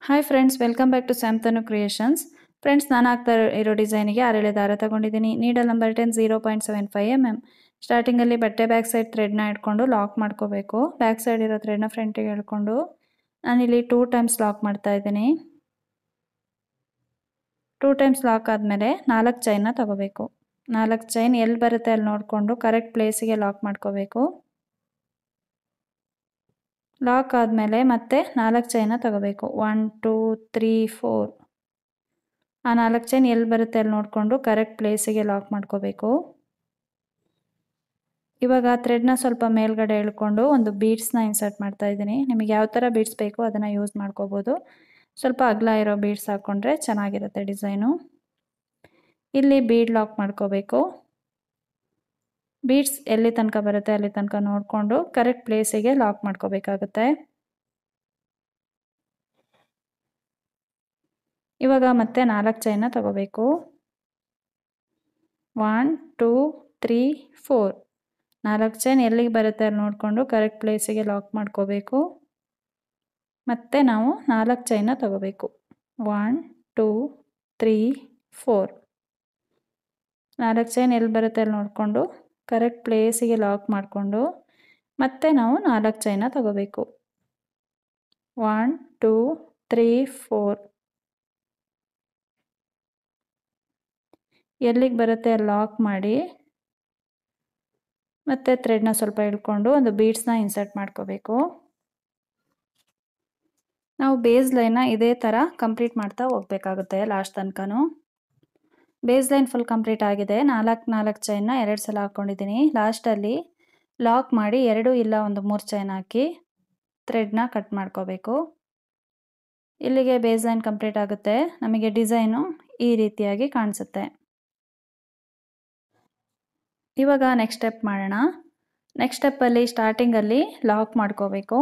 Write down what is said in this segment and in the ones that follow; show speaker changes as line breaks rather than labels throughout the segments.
hi friends welcome back to Samtanu creations friends ನಾನು ಆಗ್ತಾ ಇರೋ ಡಿಸೈನಿಗೆ ಆರೇಳೆ ದಾರ ತಗೊಂಡಿದ್ದೀನಿ needle number ten zero point seven five M M ಸ್ಟಾರ್ಟಿಂಗಲ್ಲಿ ಬಟ್ಟೆ ಬ್ಯಾಕ್ ಸೈಡ್ ಥ್ರೆಡ್ನ ಇಟ್ಕೊಂಡು ಲಾಕ್ ಮಾಡ್ಕೋಬೇಕು ಬ್ಯಾಕ್ ಸೈಡ್ ಇರೋ ಥ್ರೆಡ್ನ ಫ್ರಂಟಿಗೆ ಎಳ್ಕೊಂಡು ನಾನಿಲ್ಲಿ ಟೂ ಟೈಮ್ಸ್ ಲಾಕ್ ಮಾಡ್ತಾ ಇದ್ದೀನಿ ಟೂ ಟೈಮ್ಸ್ ಲಾಕ್ ಆದಮೇಲೆ ನಾಲ್ಕು ಚೈನ್ನ ತಗೋಬೇಕು ನಾಲ್ಕು ಚೈನ್ ಎಲ್ಲಿ ಬರುತ್ತೆ ಅಲ್ಲಿ ನೋಡಿಕೊಂಡು ಕರೆಕ್ಟ್ ಪ್ಲೇಸಿಗೆ ಲಾಕ್ ಮಾಡ್ಕೋಬೇಕು ಲಾಕ್ ಆದಮೇಲೆ ಮತ್ತೆ ನಾಲ್ಕು ಚೈನ ತಗೋಬೇಕು ಒನ್ ಟೂ ತ್ರೀ ಫೋರ್ ಆ ನಾಲ್ಕು ಚೈನ್ ಎಲ್ಲಿ ಬರುತ್ತೆ ಅಲ್ಲಿ ನೋಡಿಕೊಂಡು ಕರೆಕ್ಟ್ ಪ್ಲೇಸಿಗೆ ಲಾಕ್ ಮಾಡ್ಕೋಬೇಕು ಇವಾಗ ಥ್ರೆಡ್ನ ಸ್ವಲ್ಪ ಮೇಲ್ಗಡೆ ಎಳ್ಕೊಂಡು ಒಂದು ಬೀಡ್ಸ್ನ ಇನ್ಸರ್ಟ್ ಮಾಡ್ತಾ ಇದ್ದೀನಿ ನಿಮಗೆ ಯಾವ ಥರ ಬೀಡ್ಸ್ ಬೇಕು ಅದನ್ನು ಯೂಸ್ ಮಾಡ್ಕೋಬೋದು ಸ್ವಲ್ಪ ಅಗಲ ಇರೋ ಬೀಡ್ಸ್ ಹಾಕ್ಕೊಂಡ್ರೆ ಚೆನ್ನಾಗಿರುತ್ತೆ ಡಿಸೈನು ಇಲ್ಲಿ ಬೀಡ್ ಲಾಕ್ ಮಾಡ್ಕೋಬೇಕು ಬೀಡ್ಸ್ ಎಲ್ಲಿ ತನಕ ಬರುತ್ತೆ ಅಲ್ಲಿ ತನಕ ನೋಡಿಕೊಂಡು ಕರೆಕ್ಟ್ ಪ್ಲೇಸಿಗೆ ಲಾಕ್ ಮಾಡ್ಕೋಬೇಕಾಗುತ್ತೆ ಇವಾಗ ಮತ್ತೆ ನಾಲ್ಕು ಚೈನ ತಗೋಬೇಕು ಒನ್ ಟೂ ತ್ರೀ ಫೋರ್ ನಾಲ್ಕು ಚೈನ್ ಎಲ್ಲಿಗೆ ಬರುತ್ತೆ ಅಲ್ಲಿ ನೋಡಿಕೊಂಡು ಕರೆಕ್ಟ್ ಪ್ಲೇಸಿಗೆ ಲಾಕ್ ಮಾಡ್ಕೋಬೇಕು ಮತ್ತೆ ನಾವು ನಾಲ್ಕು ಚೈನ ತಗೋಬೇಕು ಒನ್ ಟೂ ತ್ರೀ ಫೋರ್ ನಾಲ್ಕು ಚೈನ್ ಎಲ್ಲಿ ಬರುತ್ತೆ ಅಲ್ಲಿ ನೋಡಿಕೊಂಡು ಕರೆಕ್ಟ್ ಪ್ಲೇಸಿಗೆ ಲಾಕ್ ಮಾಡಿಕೊಂಡು ಮತ್ತೆ ನಾವು ನಾಲ್ಕು ಚೈನ ತಗೋಬೇಕು ಒನ್ ಟೂ ತ್ರೀ ಫೋರ್ ಎಲ್ಲಿಗೆ ಬರುತ್ತೆ ಅಲ್ಲಿ ಲಾಕ್ ಮಾಡಿ ಮತ್ತು ಥ್ರೆಡ್ನ ಸ್ವಲ್ಪ ಇಳ್ಕೊಂಡು ಒಂದು ಬೀಡ್ಸ್ನ ಇನ್ಸರ್ಟ್ ಮಾಡ್ಕೋಬೇಕು ನಾವು ಬೇಸ್ ಲೈನ್ನ ಇದೇ ಥರ ಕಂಪ್ಲೀಟ್ ಮಾಡ್ತಾ ಹೋಗ್ಬೇಕಾಗುತ್ತೆ ಲಾಸ್ಟ್ ತನಕನೂ ಬೇಸ್ ಲೈನ್ ಫುಲ್ ಕಂಪ್ಲೀಟ್ ಆಗಿದೆ ನಾಲ್ಕು ನಾಲ್ಕು ಚೈನ್ನ ಎರಡು ಸಲ ಹಾಕ್ಕೊಂಡಿದ್ದೀನಿ ಲಾಸ್ಟಲ್ಲಿ ಲಾಕ್ ಮಾಡಿ ಎರಡು ಇಲ್ಲ ಒಂದು ಮೂರು ಚೈನ್ ಹಾಕಿ ಥ್ರೆಡ್ನ ಕಟ್ ಮಾಡ್ಕೋಬೇಕು ಇಲ್ಲಿಗೆ ಬೇಸ್ ಲೈನ್ ಕಂಪ್ಲೀಟ್ ಆಗುತ್ತೆ ನಮಗೆ ಡಿಸೈನು ಈ ರೀತಿಯಾಗಿ ಕಾಣಿಸುತ್ತೆ ಇವಾಗ ನೆಕ್ಸ್ಟ್ ಸ್ಟೆಪ್ ಮಾಡೋಣ ನೆಕ್ಸ್ಟ್ ಸ್ಟೆಪ್ಪಲ್ಲಿ ಸ್ಟಾರ್ಟಿಂಗಲ್ಲಿ ಲಾಕ್ ಮಾಡ್ಕೋಬೇಕು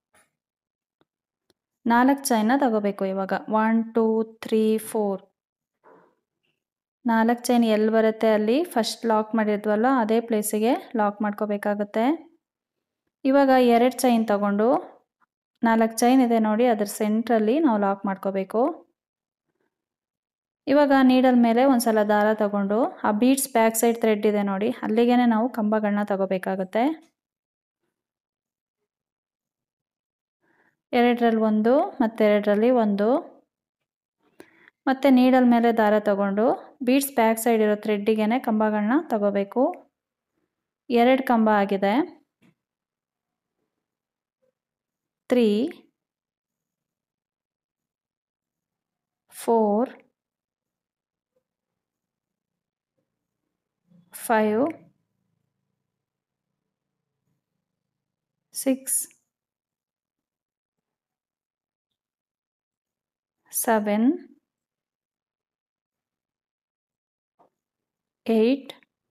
ನಾಲ್ಕು ಚೈನ ತಗೋಬೇಕು ಇವಾಗ ಒನ್ ಟೂ ತ್ರೀ ಫೋರ್ ನಾಲ್ಕು ಚೈನ್ ಎಲ್ಲಿ ಬರುತ್ತೆ ಅಲ್ಲಿ ಫಸ್ಟ್ ಲಾಕ್ ಮಾಡಿದ್ವಲ್ಲ ಅದೇ ಪ್ಲೇಸಿಗೆ ಲಾಕ್ ಮಾಡ್ಕೋಬೇಕಾಗುತ್ತೆ ಇವಾಗ ಎರಡು ಚೈನ್ ತಗೊಂಡು ನಾಲ್ಕು ಚೈನ್ ಇದೆ ನೋಡಿ ಅದ್ರ ಸೆಂಟ್ರಲ್ಲಿ ನಾವು ಲಾಕ್ ಮಾಡ್ಕೋಬೇಕು ಇವಾಗ ನೀಡಲ್ ಮೇಲೆ ಒಂದ್ಸಲ ದಾರ ತಗೊಂಡು ಆ ಬೀಡ್ಸ್ ಬ್ಯಾಕ್ ಸೈಡ್ ಥ್ರೆಡ್ ಇದೆ ನೋಡಿ ಅಲ್ಲಿಗೆ ನಾವು ಕಂಬಗಳನ್ನ ತಗೋಬೇಕಾಗುತ್ತೆ ಎರಡರಲ್ಲಿ ಒಂದು ಮತ್ತೆರಡರಲ್ಲಿ ಒಂದು ಮತ್ತು ನೀಡಲ್ ಮೇಲೆ ದಾರ ತಗೊಂಡು ಬೀಡ್ಸ್ ಬ್ಯಾಕ್ ಸೈಡ್ ಇರೋ ಥ್ರೆಡ್ಡಿಗೆ ಕಂಬಗಳನ್ನ ತಗೋಬೇಕು ಎರಡು ಕಂಬ ಆಗಿದೆ three four five six seven eight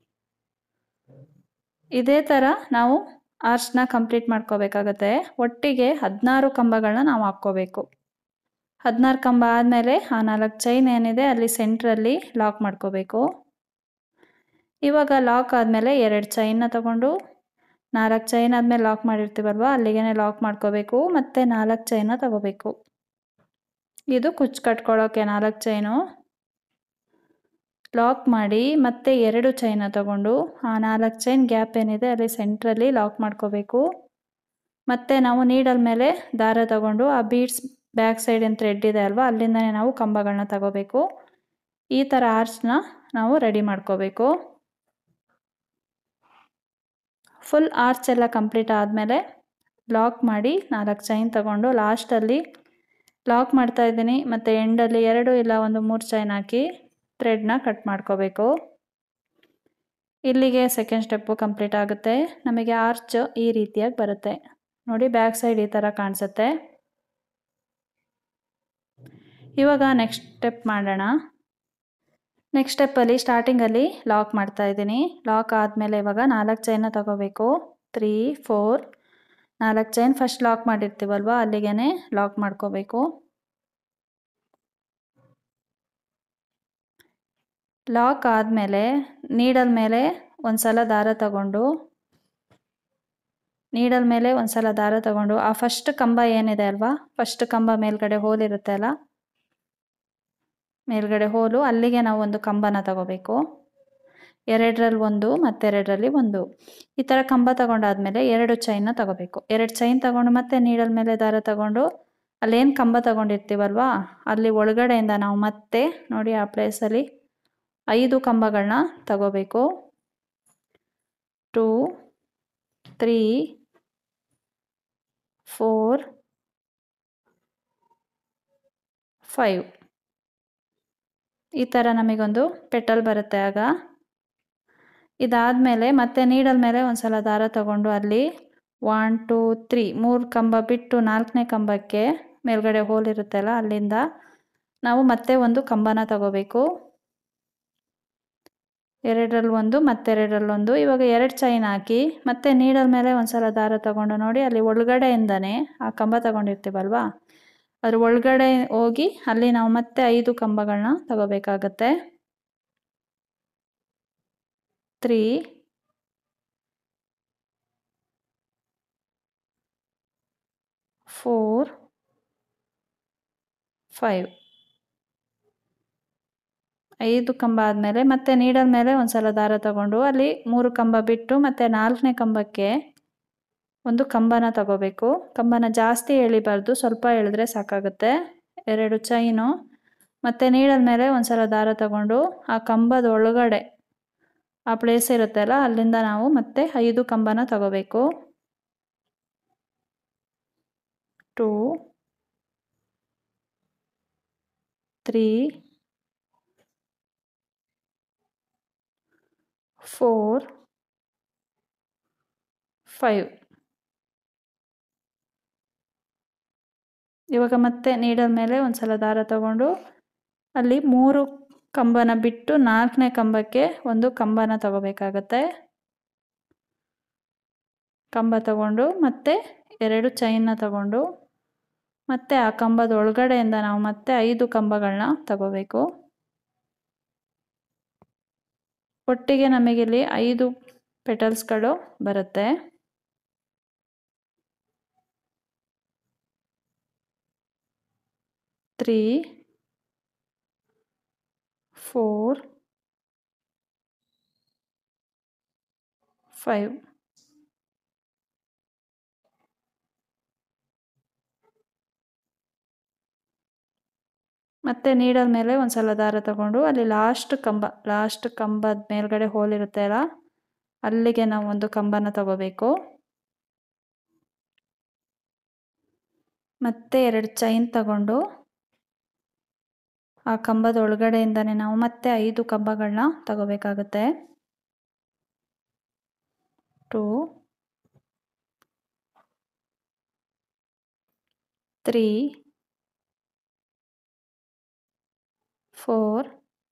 ಇದೇ ಥರ ನಾವು ಆರ್ಚ್ನ ಕಂಪ್ಲೀಟ್ ಮಾಡ್ಕೋಬೇಕಾಗತ್ತೆ ಒಟ್ಟಿಗೆ ಹದಿನಾರು ಕಂಬಗಳನ್ನ ನಾವು ಹಾಕ್ಕೋಬೇಕು ಹದಿನಾರು ಕಂಬ ಆದಮೇಲೆ ಆ ನಾಲ್ಕು ಚೈನ್ ಏನಿದೆ ಅಲ್ಲಿ ಸೆಂಟ್ರಲ್ಲಿ ಲಾಕ್ ಮಾಡ್ಕೋಬೇಕು ಇವಾಗ ಲಾಕ್ ಆದಮೇಲೆ ಎರಡು ಚೈನ್ನ ತಗೊಂಡು ನಾಲ್ಕು ಚೈನ್ ಆದಮೇಲೆ ಲಾಕ್ ಮಾಡಿರ್ತೀವಲ್ವ ಅಲ್ಲಿಗೆ ಲಾಕ್ ಮಾಡ್ಕೋಬೇಕು ಮತ್ತು ನಾಲ್ಕು ಚೈನ ತಗೋಬೇಕು ಇದು ಕುಚ್ಚು ಕಟ್ಕೊಳ್ಳೋಕ್ಕೆ ನಾಲ್ಕು ಚೈನು ಲಾಕ್ ಮಾಡಿ ಮತ್ತೆ ಎರಡು ಚೈನ ತಗೊಂಡು ಆ ನಾಲ್ಕು ಚೈನ್ ಗ್ಯಾಪ್ ಏನಿದೆ ಅಲ್ಲಿ ಸೆಂಟ್ರಲ್ಲಿ ಲಾಕ್ ಮಾಡ್ಕೋಬೇಕು ಮತ್ತು ನಾವು ನೀಡಲ್ ಮೇಲೆ ದಾರ ತಗೊಂಡು ಆ ಬೀಡ್ಸ್ ಬ್ಯಾಕ್ ಸೈಡ್ ಏನು ಥ್ರೆಡ್ ಇದೆ ಅಲ್ವಾ ಅಲ್ಲಿಂದನೇ ನಾವು ಕಂಬಗಳನ್ನ ತಗೋಬೇಕು ಈ ಥರ ಆರ್ಚ್ನ ನಾವು ರೆಡಿ ಮಾಡ್ಕೋಬೇಕು ಫುಲ್ ಆರ್ಚ್ ಎಲ್ಲ ಕಂಪ್ಲೀಟ್ ಆದಮೇಲೆ ಲಾಕ್ ಮಾಡಿ ನಾಲ್ಕು ಚೈನ್ ತಗೊಂಡು ಲಾಸ್ಟಲ್ಲಿ ಲಾಕ್ ಮಾಡ್ತಾ ಇದ್ದೀನಿ ಮತ್ತು ಎಂಡಲ್ಲಿ ಎರಡು ಇಲ್ಲ ಒಂದು ಮೂರು ಚೈನ್ ಹಾಕಿ ಥ್ರೆಡ್ನ ಕಟ್ ಮಾಡ್ಕೋಬೇಕು ಇಲ್ಲಿಗೆ ಸೆಕೆಂಡ್ ಸ್ಟೆಪ್ಪು ಕಂಪ್ಲೀಟ್ ಆಗುತ್ತೆ ನಮಗೆ ಆರ್ಚ್ ಈ ರೀತಿಯಾಗಿ ಬರುತ್ತೆ ನೋಡಿ ಬ್ಯಾಕ್ ಸೈಡ್ ಈ ಥರ ಕಾಣಿಸುತ್ತೆ ಇವಾಗ ನೆಕ್ಸ್ಟ್ ಸ್ಟೆಪ್ ಮಾಡೋಣ ನೆಕ್ಸ್ಟ್ ಸ್ಟೆಪ್ಪಲ್ಲಿ ಸ್ಟಾರ್ಟಿಂಗಲ್ಲಿ ಲಾಕ್ ಮಾಡ್ತಾ ಇದ್ದೀನಿ ಲಾಕ್ ಆದಮೇಲೆ ಇವಾಗ ನಾಲ್ಕು ಚೈನ ತಗೋಬೇಕು ತ್ರೀ ಫೋರ್ ನಾಲ್ಕು ಚೈನ್ ಫಸ್ಟ್ ಲಾಕ್ ಮಾಡಿರ್ತೀವಲ್ವ ಅಲ್ಲಿಗೆ ಲಾಕ್ ಮಾಡ್ಕೋಬೇಕು ಲಾಕ್ ಆದಮೇಲೆ ನೀಡಲ್ ಮೇಲೆ ಒಂದು ಸಲ ದಾರ ತಗೊಂಡು ನೀಡಲ್ ಮೇಲೆ ಒಂದು ಸಲ ದಾರ ತಗೊಂಡು ಆ ಫಸ್ಟ್ ಕಂಬ ಏನಿದೆ ಅಲ್ವಾ ಫಸ್ಟ್ ಕಂಬ ಮೇಲ್ಗಡೆ ಹೋಲ್ ಇರುತ್ತೆ ಅಲ್ಲ ಮೇಲ್ಗಡೆ ಹೋಲು ಅಲ್ಲಿಗೆ ನಾವು ಒಂದು ಕಂಬನ ತಗೋಬೇಕು ಎರಡರಲ್ಲಿ ಒಂದು ಮತ್ತೆರಡರಲ್ಲಿ ಒಂದು ಈ ಥರ ಕಂಬ ತಗೊಂಡಾದ್ಮೇಲೆ ಎರಡು ಚೈನ್ನ ತಗೋಬೇಕು ಎರಡು ಚೈನ್ ತಗೊಂಡು ಮತ್ತೆ ನೀಡಲ್ ಮೇಲೆ ದಾರ ತಗೊಂಡು ಅಲ್ಲೇನು ಕಂಬ ತಗೊಂಡಿರ್ತೀವಲ್ವಾ ಅಲ್ಲಿ ಒಳಗಡೆಯಿಂದ ನಾವು ಮತ್ತೆ ನೋಡಿ ಆ ಪ್ಲೇಸಲ್ಲಿ ಐದು ಕಂಬಗಳನ್ನ ತಗೋಬೇಕು ಟೂ ತ್ರೀ ಫೋರ್ ಫೈವ್ ಈ ಥರ ನಮಗೊಂದು ಪೆಟಲ್ ಬರುತ್ತೆ ಆಗ ಇದಾದಮೇಲೆ ಮತ್ತೆ ನೀಡಲ್ ಮೇಲೆ ಒಂದು ಸಲ ದಾರ ತಗೊಂಡು ಅಲ್ಲಿ ಒನ್ ಟೂ ತ್ರೀ ಮೂರು ಕಂಬ ಬಿಟ್ಟು ನಾಲ್ಕನೇ ಕಂಬಕ್ಕೆ ಮೇಲ್ಗಡೆ ಹೋಲ್ ಇರುತ್ತಲ್ಲ ಅಲ್ಲಿಂದ ನಾವು ಮತ್ತೆ ಒಂದು ಕಂಬನ ತಗೋಬೇಕು ಎರಡರಲ್ಲಿ ಒಂದು ಮತ್ತೆರಡರಲ್ಲಿ ಒಂದು ಇವಾಗ ಎರಡು ಚೈನ್ ಹಾಕಿ ಮತ್ತೆ ನೀಡಲ್ ಮೇಲೆ ಒಂದು ಸಲ ದಾರ ತಗೊಂಡು ನೋಡಿ ಅಲ್ಲಿ ಒಳಗಡೆಯಿಂದನೇ ಆ ಕಂಬ ತಗೊಂಡಿರ್ತೀವಲ್ವಾ ಅದ್ರ ಒಳಗಡೆ ಹೋಗಿ ಅಲ್ಲಿ ನಾವು ಮತ್ತೆ ಐದು ಕಂಬಗಳನ್ನ ತಗೋಬೇಕಾಗತ್ತೆ ತ್ರೀ ಫೋರ್ ಫೈವ್ ಐದು ಕಂಬ ಆದಮೇಲೆ ಮತ್ತೆ ನೀಡಲ್ ಮೇಲೆ ಒಂದು ಸಲ ದಾರ ತಗೊಂಡು ಅಲ್ಲಿ ಮೂರು ಕಂಬ ಬಿಟ್ಟು ಮತ್ತೆ ನಾಲ್ಕನೇ ಕಂಬಕ್ಕೆ ಒಂದು ಕಂಬನ ತಗೋಬೇಕು ಕಂಬನ ಜಾಸ್ತಿ ಎಳಿಬಾರ್ದು ಸ್ವಲ್ಪ ಎಳೆದ್ರೆ ಸಾಕಾಗುತ್ತೆ ಎರಡು ಚೈನು ಮತ್ತು ನೀಡಲ್ ಮೇಲೆ ಒಂದು ಸಲ ದಾರ ತಗೊಂಡು ಆ ಕಂಬದ ಒಳಗಡೆ ಆ ಪ್ಲೇಸ್ ಇರುತ್ತಲ್ಲ ಅಲ್ಲಿಂದ ನಾವು ಮತ್ತೆ ಐದು ಕಂಬನ ತಗೋಬೇಕು ಟೂ ತ್ರೀ ಫೋರ್ ಫೈವ್ ಇವಾಗ ಮತ್ತೆ ನೀಡಲ್ ಮೇಲೆ ಒಂದು ಸಲ ದಾರ ತಗೊಂಡು ಅಲ್ಲಿ ಮೂರು ಕಂಬನ ಬಿಟ್ಟು ನಾಲ್ಕನೇ ಕಂಬಕ್ಕೆ ಒಂದು ಕಂಬನ ತಗೋಬೇಕಾಗತ್ತೆ ಕಂಬ ತಗೊಂಡು ಮತ್ತೆ ಎರಡು ಚೈನ್ನ ತಗೊಂಡು ಮತ್ತೆ ಆ ಕಂಬದ ಒಳಗಡೆಯಿಂದ ನಾವು ಮತ್ತೆ ಐದು ಕಂಬಗಳನ್ನ ತಗೋಬೇಕು ಒಟ್ಟಿಗೆ ನಮಗಿಲ್ಲಿ ಐದು ಪೆಟಲ್ಸ್ಗಳು ಬರುತ್ತೆ ತ್ರೀ ಫೋರ್ ಫೈವ್ ಮತ್ತೆ ನೀಡಲ್ ಮೇಲೆ ಒಂದು ಸಲ ದಾರ ತಗೊಂಡು ಅಲ್ಲಿ ಲಾಸ್ಟ್ ಕಂಬ ಲಾಸ್ಟ್ ಕಂಬದ ಮೇಲ್ಗಡೆ ಹೋಲ್ ಇರುತ್ತೆ ಅಲ್ಲ ಅಲ್ಲಿಗೆ ನಾವು ಒಂದು ಕಂಬನ ತಗೋಬೇಕು ಮತ್ತೆ ಎರಡು ಚೈನ್ ತಗೊಂಡು ಆ ಕಂಬದ ಒಳಗಡೆಯಿಂದನೇ ನಾವು ಮತ್ತೆ ಐದು ಕಂಬಗಳನ್ನ ತಗೋಬೇಕಾಗುತ್ತೆ ಟೂ ತ್ರೀ ಫೋರ್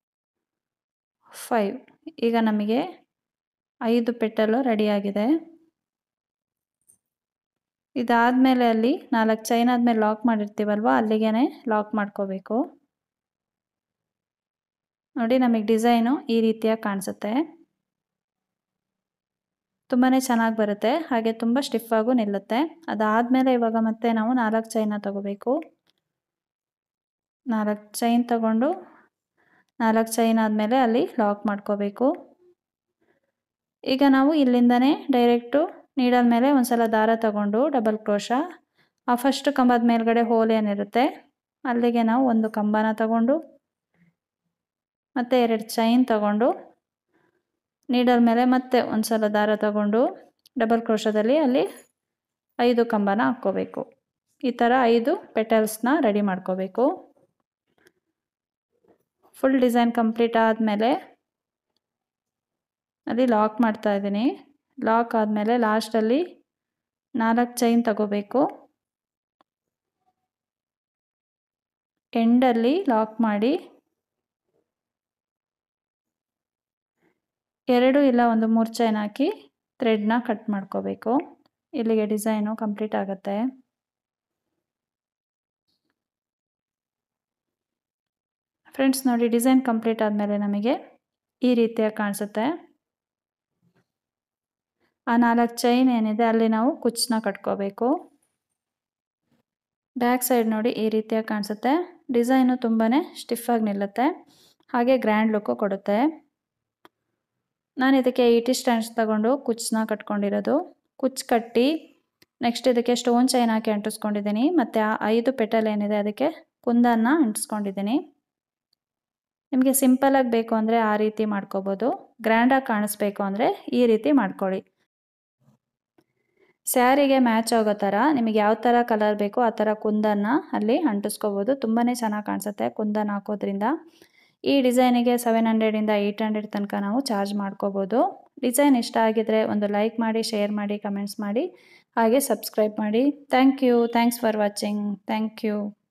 ಫೈವ್ ಈಗ ನಮಗೆ ಐದು ಪೆಟ್ಟಲು ರೆಡಿಯಾಗಿದೆ ಇದಾದಮೇಲೆ ಅಲ್ಲಿ ನಾಲ್ಕು ಚೈನ್ ಆದಮೇಲೆ ಲಾಕ್ ಮಾಡಿರ್ತೀವಲ್ವ ಅಲ್ಲಿಗೆ ಲಾಕ್ ಮಾಡ್ಕೋಬೇಕು ನೋಡಿ ನಮಗೆ ಡಿಸೈನು ಈ ರೀತಿಯಾಗಿ ಕಾಣಿಸುತ್ತೆ ತುಂಬಾ ಚೆನ್ನಾಗಿ ಬರುತ್ತೆ ಹಾಗೆ ತುಂಬ ಸ್ಟಿಫಾಗೂ ನಿಲ್ಲುತ್ತೆ ಅದಾದಮೇಲೆ ಇವಾಗ ಮತ್ತೆ ನಾವು ನಾಲ್ಕು ಚೈನ ತಗೋಬೇಕು ನಾಲ್ಕು ಚೈನ್ ತಗೊಂಡು ನಾಲ್ಕು ಚೈನ್ ಆದಮೇಲೆ ಅಲ್ಲಿ ಲಾಕ್ ಮಾಡ್ಕೋಬೇಕು ಈಗ ನಾವು ಇಲ್ಲಿಂದನೇ ಡೈರೆಕ್ಟು ನೀಡಲ್ ಮೇಲೆ ಒಂದು ಸಲ ದಾರ ತಗೊಂಡು ಡಬಲ್ ಕ್ರೋಶ ಆ ಫಸ್ಟ್ ಕಂಬದ ಮೇಲ್ಗಡೆ ಹೋಲ್ ಏನಿರುತ್ತೆ ಅಲ್ಲಿಗೆ ನಾವು ಒಂದು ಕಂಬನ ತಗೊಂಡು ಮತ್ತು ಎರಡು ಚೈನ್ ತಗೊಂಡು ನೀಡಲ್ ಮೇಲೆ ಮತ್ತೆ ಒಂದು ಸಲ ದಾರ ತಗೊಂಡು ಡಬಲ್ ಕ್ರೋಶದಲ್ಲಿ ಅಲ್ಲಿ ಐದು ಕಂಬನ ಹಾಕ್ಕೋಬೇಕು ಈ ಥರ ಐದು ಪೆಟಲ್ಸ್ನ ರೆಡಿ ಮಾಡ್ಕೋಬೇಕು ಫುಲ್ ಡಿಸೈನ್ ಕಂಪ್ಲೀಟ್ ಆದಮೇಲೆ ಅಲ್ಲಿ ಲಾಕ್ ಮಾಡ್ತಾ ಇದ್ದೀನಿ ಲಾಕ್ ಆದಮೇಲೆ ಲಾಸ್ಟಲ್ಲಿ ನಾಲ್ಕು ಚೈನ್ ತಗೋಬೇಕು ಎಂಡಲ್ಲಿ ಲಾಕ್ ಮಾಡಿ ಎರಡು ಇಲ್ಲ ಒಂದು ಮೂರು ಚೈನ್ ಹಾಕಿ ಥ್ರೆಡ್ನ ಕಟ್ ಮಾಡ್ಕೋಬೇಕು ಇಲ್ಲಿಗೆ ಡಿಸೈನು ಕಂಪ್ಲೀಟ್ ಆಗುತ್ತೆ ಫ್ರೆಂಡ್ಸ್ ನೋಡಿ ಡಿಸೈನ್ ಕಂಪ್ಲೀಟ್ ಆದಮೇಲೆ ನಮಗೆ ಈ ರೀತಿಯಾಗಿ ಕಾಣಿಸುತ್ತೆ ಆ ನಾಲ್ಕು ಚೈನ್ ಏನಿದೆ ಅಲ್ಲಿ ನಾವು ಕುಚ್ಚನ್ನ ಕಟ್ಕೋಬೇಕು ಬ್ಯಾಕ್ ಸೈಡ್ ನೋಡಿ ಈ ರೀತಿಯಾಗಿ ಕಾಣಿಸುತ್ತೆ ಡಿಸೈನು ತುಂಬಾ ಸ್ಟಿಫಾಗಿ ನಿಲ್ಲುತ್ತೆ ಹಾಗೆ ಗ್ರ್ಯಾಂಡ್ ಲುಕ್ಕು ಕೊಡುತ್ತೆ ನಾನು ಇದಕ್ಕೆ ಏಯ್ಟಿ ಸ್ಟ್ಯಾಂಡ್ಸ್ ತಗೊಂಡು ಕುಚ್ಚನ್ನ ಕಟ್ಕೊಂಡಿರೋದು ಕುಚ್ಚು ಕಟ್ಟಿ ನೆಕ್ಸ್ಟ್ ಇದಕ್ಕೆ ಸ್ಟೋನ್ ಚೈನ್ ಹಾಕಿ ಅಂಟಿಸ್ಕೊಂಡಿದ್ದೀನಿ ಮತ್ತು ಆ ಐದು ಪೆಟಲ್ ಏನಿದೆ ಅದಕ್ಕೆ ಕುಂದನ್ನ ಅಂಟಿಸ್ಕೊಂಡಿದ್ದೀನಿ ನಿಮಗೆ ಸಿಂಪಲಾಗಿ ಬೇಕು ಅಂದರೆ ಆ ರೀತಿ ಮಾಡ್ಕೋಬೋದು ಗ್ರ್ಯಾಂಡಾಗಿ ಕಾಣಿಸ್ಬೇಕು ಅಂದರೆ ಈ ರೀತಿ ಮಾಡ್ಕೊಳ್ಳಿ ಸ್ಯಾರಿಗೆ ಮ್ಯಾಚ್ ಆಗೋ ಥರ ನಿಮಗೆ ಯಾವ ಥರ ಕಲರ್ ಬೇಕೋ ಆ ಥರ ಕುಂದನ್ನು ಅಲ್ಲಿ ಅಂಟಿಸ್ಕೋಬೋದು ತುಂಬಾ ಚೆನ್ನಾಗಿ ಕಾಣಿಸುತ್ತೆ ಕುಂದನ್ ಹಾಕೋದ್ರಿಂದ ಈ ಡಿಸೈನಿಗೆ ಸೆವೆನ್ ಹಂಡ್ರೆಡಿಂದ ಏಯ್ಟ್ ಹಂಡ್ರೆಡ್ ತನಕ ನಾವು ಚಾರ್ಜ್ ಮಾಡ್ಕೋಬೋದು ಡಿಸೈನ್ ಇಷ್ಟ ಆಗಿದರೆ ಒಂದು ಲೈಕ್ ಮಾಡಿ ಶೇರ್ ಮಾಡಿ ಕಮೆಂಟ್ಸ್ ಮಾಡಿ ಹಾಗೆ ಸಬ್ಸ್ಕ್ರೈಬ್ ಮಾಡಿ thank you thanks for watching thank you